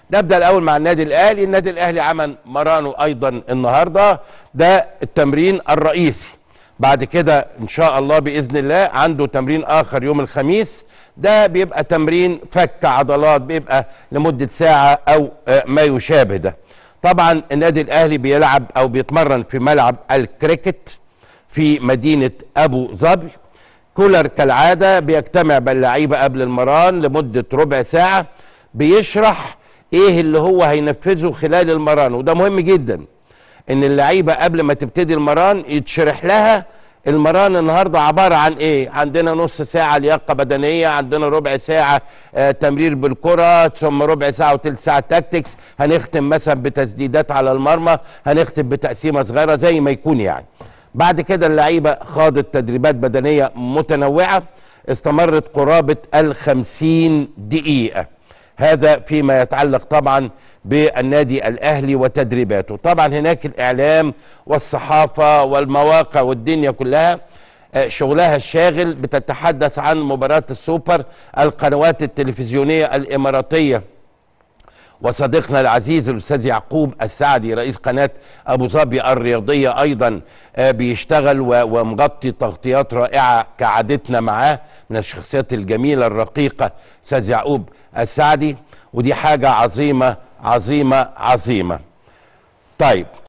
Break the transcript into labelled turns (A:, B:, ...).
A: نبدا الاول مع النادي الاهلي النادي الاهلي عمل مرانه ايضا النهارده ده التمرين الرئيسي بعد كده ان شاء الله باذن الله عنده تمرين اخر يوم الخميس ده بيبقى تمرين فك عضلات بيبقى لمده ساعه او آه، ما يشابه ده طبعا النادي الاهلي بيلعب او بيتمرن في ملعب الكريكت في مدينه ابو ظبي كولر كالعاده بيجتمع باللعيبه قبل المران لمده ربع ساعه بيشرح ايه اللي هو هينفذه خلال المران وده مهم جدا ان اللعيبه قبل ما تبتدي المران يتشرح لها المران النهارده عباره عن ايه عندنا نص ساعه لياقه بدنيه عندنا ربع ساعه آه تمرير بالكره ثم ربع ساعه وثلث ساعه تاكتكس هنختم مثلا بتسديدات على المرمى هنختم بتقسيمه صغيره زي ما يكون يعني بعد كده اللعيبه خاضت تدريبات بدنيه متنوعه استمرت قرابه الخمسين دقيقه هذا فيما يتعلق طبعا بالنادي الاهلي وتدريباته طبعا هناك الاعلام والصحافه والمواقع والدنيا كلها آه، شغلها الشاغل بتتحدث عن مباراه السوبر القنوات التلفزيونيه الاماراتيه وصديقنا العزيز الاستاذ يعقوب السعدي رئيس قناه ابو ظبي الرياضيه ايضا آه، بيشتغل و- ومغطي تغطيات رائعه كعادتنا معاه من الشخصيات الجميله الرقيقه استاذ يعقوب السعدي ودي حاجه عظيمه عظيمه عظيمه طيب